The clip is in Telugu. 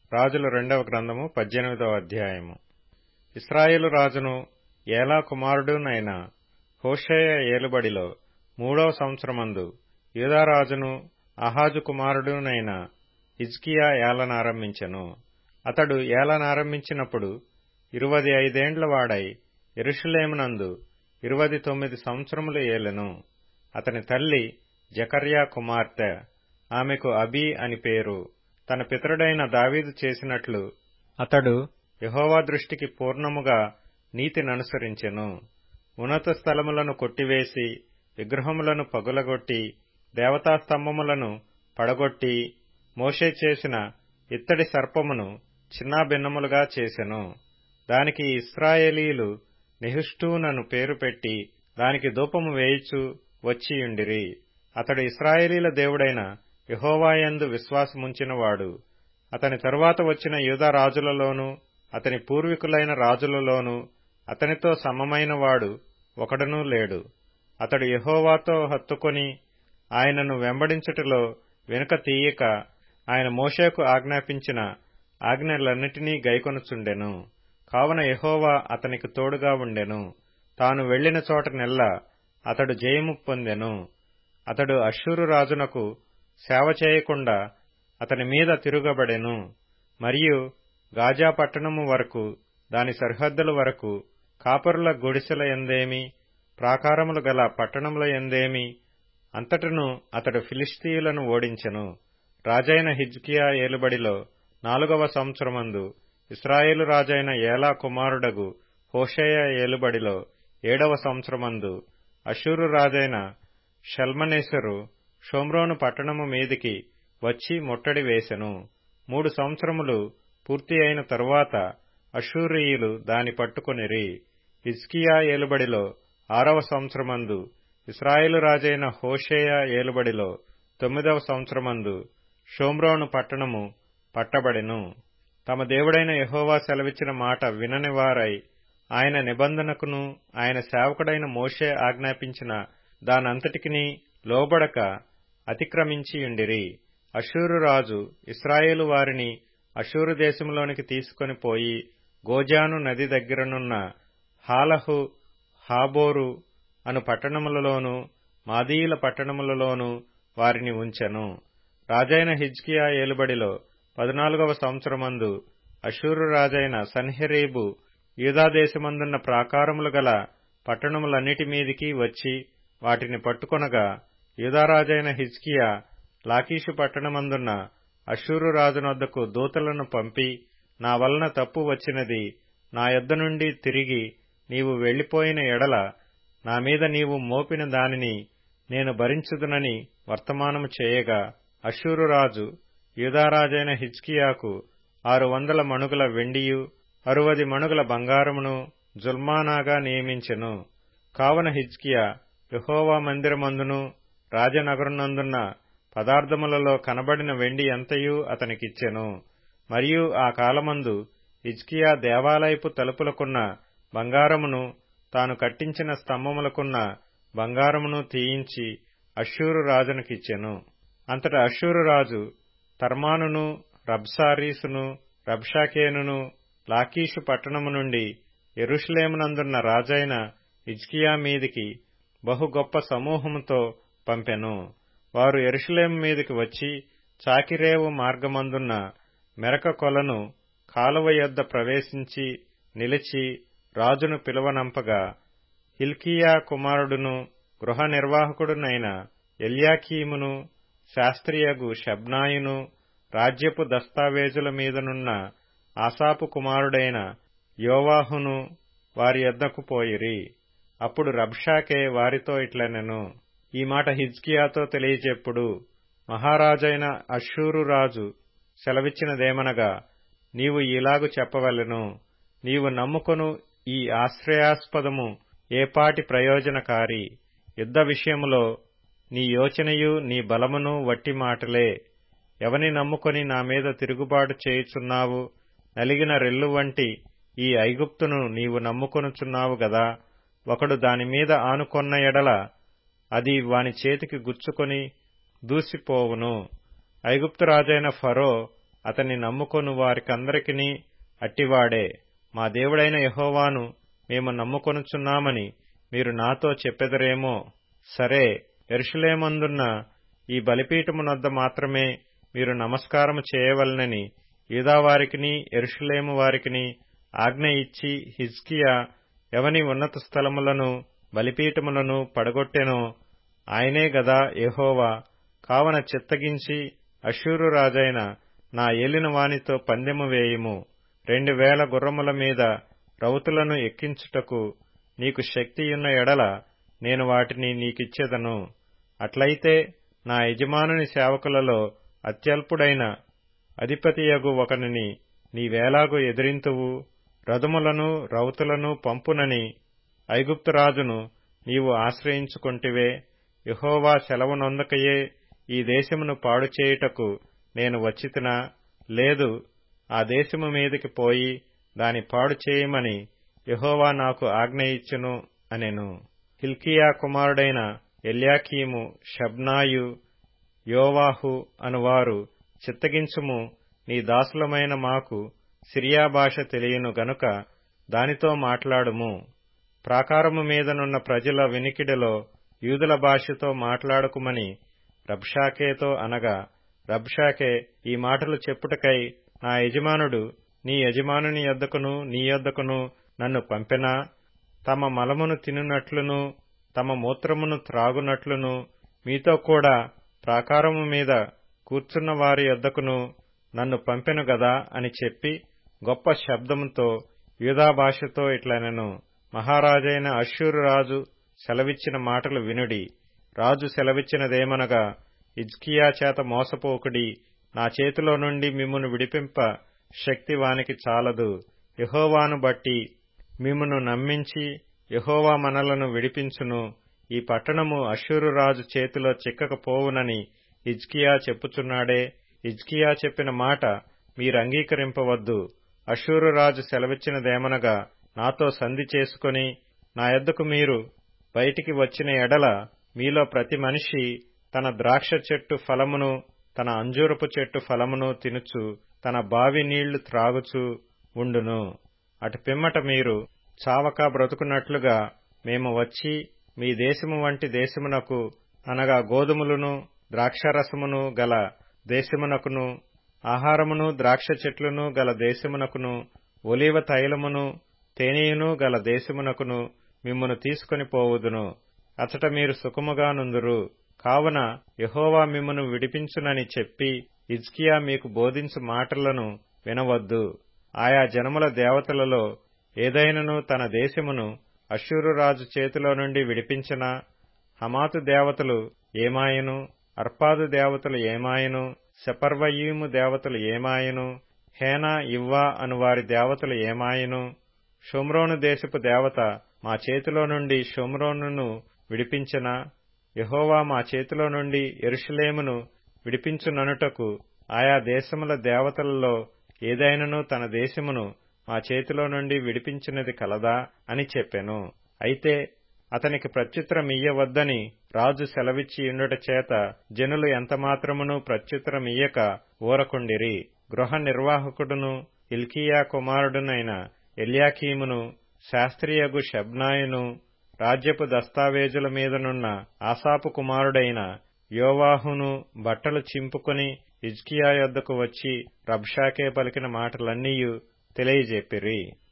రాజుల రెండవ గ్రంథము పద్దెనిమిదవ అధ్యాయము ఇస్రాయేలు రాజును ఏలా కుమారుడునైన హోషేయ ఏలుబడిలో మూడవ సంవత్సరమందు యూదారాజును అహాజు కుమారుడునైన హిజ్కియా ఏలనారంభించెను అతడు ఏలనారంభించినప్పుడు ఇరువది ఐదేండ్ల వాడై ఎరుషులేమునందు ఇరువది తొమ్మిది సంవత్సరములు ఏలెను అతని తల్లి జకర్యా కుమార్తె ఆమెకు అబీ అని పేరు తన పితరుడైన దావీదు చేసినట్లు అతడు యహోవా దృష్టికి పూర్ణముగా నీతిననుసరించెను ఉన్నత స్థలములను కొట్టివేసి విగ్రహములను పగులగొట్టి దేవతాస్తంభములను పడగొట్టి మోషే చేసిన ఇత్తడి సర్పమును చిన్నాభిన్నములుగా చేసెను దానికి ఇస్రాయేలీలు నెహుష్టూనను పేరు పెట్టి దానికి ధూపము వేయిచు వచ్చియుండిరి అతడు ఇస్రాయేలీల దేవుడైన యహోవాయందు విశ్వాసముంచినవాడు అతని తరువాత వచ్చిన యూదా రాజులలోనూ అతని పూర్వీకులైన రాజులలోనూ అతనితో సమమైన వాడు ఒకడునూ లేడు అతడు యహోవాతో హత్తుకొని ఆయనను వెంబడించుటలో వెనుక తీయక ఆయన మోషేకు ఆజ్ఞాపించిన ఆజ్ఞలన్నిటినీ గైకొనుచుండెను కావున యహోవా అతనికి తోడుగా ఉండెను తాను వెళ్లిన చోటనెల్లా అతడు జయము పొందెను అతడు అశ్షూరు రాజునకు సేవ చేయకుండా అతని మీద తిరుగబడెను మరియు గాజా పట్టణము వరకు దాని సరిహద్దుల వరకు కాపరుల గుడిసెల ఎందేమి ప్రాకారములు గల పట్టణముల ఎందేమి అంతటను అతడు ఫిలిస్తీయులను ఓడించెను రాజైన హిజ్కియా ఏలుబడిలో నాలుగవ సంవత్సరమందు ఇస్రాయేలు రాజైన ఏలా కుమారుడగు హోషేయ ఏలుబడిలో ఏడవ సంవత్సరమందు అషూరు రాజైన షల్మనేసరు షోమ్రోను పట్టణము మీదికి వచ్చి ముట్టడి వేసెను మూడు సంవత్సరములు పూర్తి అయిన తరువాత అషూరియులు దాని పట్టుకొనిరి హిజ్కియా ఏలుబడిలో ఆరవ సంవత్సరమందు ఇస్రాయేలు రాజైన హోషేయ ఏలుబడిలో తొమ్మిదవ సంవత్సరమందు షోమ్రోను పట్టణము పట్టబడెను తమ దేవుడైన యహోవా సెలవిచ్చిన మాట వినని వారై ఆయన నిబంధనకును ఆయన సేవకుడైన మోషే ఆజ్ఞాపించిన దానంతటికిని లోబడక అతిక్రమించియుండిరి అషూరు రాజు ఇస్రాయేలు వారిని అషూరు దేశంలోనికి తీసుకొని పోయి గోజాను నది దగ్గరనున్న హాలహు హాబోరు అను పట్టణములలోను మాదీయుల పట్టణములలోను వారిని ఉంచెను రాజైన హిజ్కియా ఏలుబడిలో పద్నాలుగవ సంవత్సరమందు అషూరు రాజైన సన్హెరీబు యూదాదేశమందున్న ప్రాకారములు గల పట్టణములన్నిటి మీదికి వచ్చి వాటిని పట్టుకొనగా యూదారాజైన హిజ్కియా లాకీషు పట్టణమందున్న అషూరు రాజునొద్దకు దూతలను పంపి నా వలన తప్పు వచ్చినది నా యొద్ద నుండి తిరిగి నీవు వెళ్లిపోయిన ఎడల నా మీద నీవు మోపిన దానిని నేను భరించుదునని వర్తమానము చేయగా అషూరు రాజు యూదారాజైన హిజ్కియాకు ఆరు వందల మణుగుల వెండియు అరువది మణుగుల బంగారమును జుల్మానాగా నియమించెను కావన హిజ్కియా యహోవా మందిరమందును రాజనగరునందున్న పదార్థములలో కనబడిన వెండి ఎంతయూ అతనికిచ్చెను మరియు ఆ కాలమందు హిజ్కియా దేవాలయపు తలుపులకున్న బంగారమును తాను కట్టించిన స్తంభములకున్న బంగారమును తీయించి అశ్షూరు రాజునకిచ్చెను అంతట అశ్షూరు రాజు తర్మానును రబ్సారీసును రబ్షాకేనును లాకీషు పట్టణము నుండి ఎరుషులేమునందున్న రాజైన హిజ్కియా మీదికి బహు గొప్ప సమూహముతో పంపెను వారు ఎరుషులేము మీదికి వచ్చి చాకిరేవు మార్గమందున్న మెరక కొలను కాలువ యొద్ద ప్రవేశించి నిలిచి రాజును పిలువనంపగా హిల్కియా కుమారుడును గృహ నిర్వాహకుడునైన ఎల్యాకీమును శాస్త్రియగు షబ్నాయును రాజ్యపు దస్తావేజుల మీదనున్న ఆసాపు కుమారుడైన యోవాహును వారి యొద్దకు పోయిరి అప్పుడు రబ్షాకే వారితో ఇట్లనెను ఈ మాట హిజ్కియాతో తెలియచెప్పుడు మహారాజైన అషూరు రాజు సెలవిచ్చినదేమనగా నీవు ఇలాగు చెప్పవలెను నీవు నమ్ముకొను ఈ ఆశ్రయాస్పదము ఏపాటి ప్రయోజనకారి యుద్ధ విషయములో నీ యోచనయు నీ బలమును వట్టి మాటలే ఎవని నమ్ముకొని నా మీద తిరుగుబాటు చేయుచున్నావు నలిగిన రెల్లు వంటి ఈ ఐగుప్తును నీవు నమ్ముకొనుచున్నావు గదా ఒకడు దానిమీద ఆనుకొన్న ఎడల అది వాని చేతికి గుచ్చుకొని దూసిపోవును ఐగుప్తు రాజైన ఫరో అతన్ని నమ్ముకొను వారికందరికిని అట్టివాడే మా దేవుడైన యహోవాను మేము నమ్ముకొనుచున్నామని మీరు నాతో చెప్పెదరేమో సరే ఎరుషులేమందున్న ఈ బలిపీఠమునొద్ద మాత్రమే మీరు నమస్కారము చేయవలనని యూదావారికిని ఎరుషులేము వారికిని ఆజ్ఞ ఇచ్చి హిజ్కియా ఎవని ఉన్నత స్థలములను బలిపీఠములను పడగొట్టెనో ఆయనే గదా యహోవా కావన చిత్తగించి అశూరు రాజైన నా ఏలిన వానితో పందెము వేయుము రెండు వేల గుర్రముల మీద రౌతులను ఎక్కించుటకు నీకు శక్తియున్న ఎడల నేను వాటిని నీకిచ్చెదను అట్లయితే నా యజమానుని సేవకులలో అత్యల్పుడైన అధిపతియగు ఒకనిని నీవేలాగు ఎదిరింతువు రథములను రౌతులను పంపునని ఐగుప్తురాజును నీవు ఆశ్రయించుకొంటివే యహోవా సెలవునొందకయే ఈ దేశమును పాడు చేయుటకు నేను వచ్చితినా లేదు ఆ దేశము మీదికి పోయి దాని పాడు చేయమని యహోవా నాకు ఆజ్ఞ ఇచ్చును అనెను హిల్కియా కుమారుడైన ఎల్యాకీము షబ్నాయు యోవాహు అనువారు చిత్తగించుము నీ దాసులమైన మాకు సిరియా భాష తెలియను గనుక దానితో మాట్లాడుము ప్రాకారము మీదనున్న ప్రజల వినికిడిలో యూదుల భాషతో మాట్లాడుకుమని రబ్షాకేతో అనగా రబ్షాకే ఈ మాటలు చెప్పుటకై నా యజమానుడు నీ యజమానుని యొద్దకును నీ యొద్దకును నన్ను పంపెనా తమ మలమును తినునట్లును తమ మూత్రమును త్రాగునట్లును మీతో కూడా ప్రాకారము మీద కూర్చున్న వారి యొద్దకును నన్ను పంపెను గదా అని చెప్పి గొప్ప శబ్దముతో యూదా భాషతో ఇట్లనెను మహారాజైన అశ్షూరు రాజు సెలవిచ్చిన మాటలు వినుడి రాజు సెలవిచ్చినదేమనగా ఇజ్కియా చేత మోసపోకుడి నా చేతిలో నుండి మిమ్మును విడిపింప శక్తి వానికి చాలదు యహోవాను బట్టి మిమ్మును నమ్మించి యహోవా మనలను విడిపించును ఈ పట్టణము అశ్షూరు రాజు చేతిలో చిక్కకపోవునని హిజ్కియా చెప్పుచున్నాడే హిజ్కియా చెప్పిన మాట మీరంగీకరింపవద్దు అషూరు రాజు సెలవిచ్చినదేమనగా నాతో సంధి చేసుకుని నా యొద్దకు మీరు బయటికి వచ్చిన ఎడల మీలో ప్రతి మనిషి తన ద్రాక్ష చెట్టు ఫలమును తన అంజూరపు చెట్టు ఫలమును తినుచు తన బావి నీళ్లు త్రాగుచు ఉండును అటు పిమ్మట మీరు చావక బ్రతుకున్నట్లుగా మేము వచ్చి మీ దేశము వంటి దేశమునకు అనగా గోధుమలను ద్రాక్షరసమును గల దేశమునకును ఆహారమును ద్రాక్ష చెట్లును గల దేశమునకును ఒలీవ తైలమును తేనెయును గల దేశమునకును మిమ్మును తీసుకొని పోవుదును అచట మీరు సుఖముగా నుందురు కావున యహోవా మిమ్మును విడిపించునని చెప్పి ఇజ్కియా మీకు బోధించు మాటలను వినవద్దు ఆయా జనముల దేవతలలో ఏదైనను తన దేశమును అశ్షూరు రాజు చేతిలో నుండి విడిపించిన హమాతు దేవతలు ఏమాయను అర్పాదు దేవతలు ఏమాయను సెపర్వయీము దేవతలు ఏమాయను హేనా ఇవ్వా అను వారి దేవతలు ఏమాయను షోమ్రోను దేశపు దేవత మా చేతిలో నుండి షోమ్రోనును విడిపించిన యహోవా మా చేతిలో నుండి ఎరుషులేమును విడిపించుననుటకు ఆయా దేశముల దేవతలలో ఏదైనను తన దేశమును మా చేతిలో నుండి విడిపించినది కలదా అని చెప్పెను అయితే అతనికి ప్రత్యుత్తరమియ్యవద్దని రాజు సెలవిచ్చి ఉండుట చేత జనులు ఎంతమాత్రమును ప్రత్యుత్తరమియ్యక ఊరకుండిరి గృహ నిర్వాహకుడును ఇల్కియా కుమారుడునైన ఎల్యాకీమును శాస్త్రియగు షబ్నాయును రాజ్యపు దస్తావేజుల మీదనున్న ఆసాపు కుమారుడైన యోవాహును బట్టలు చింపుకొని ఇజ్కియా యొద్దకు వచ్చి రబ్షాకే పలికిన మాటలన్నీయు తెలియజెప్పిరి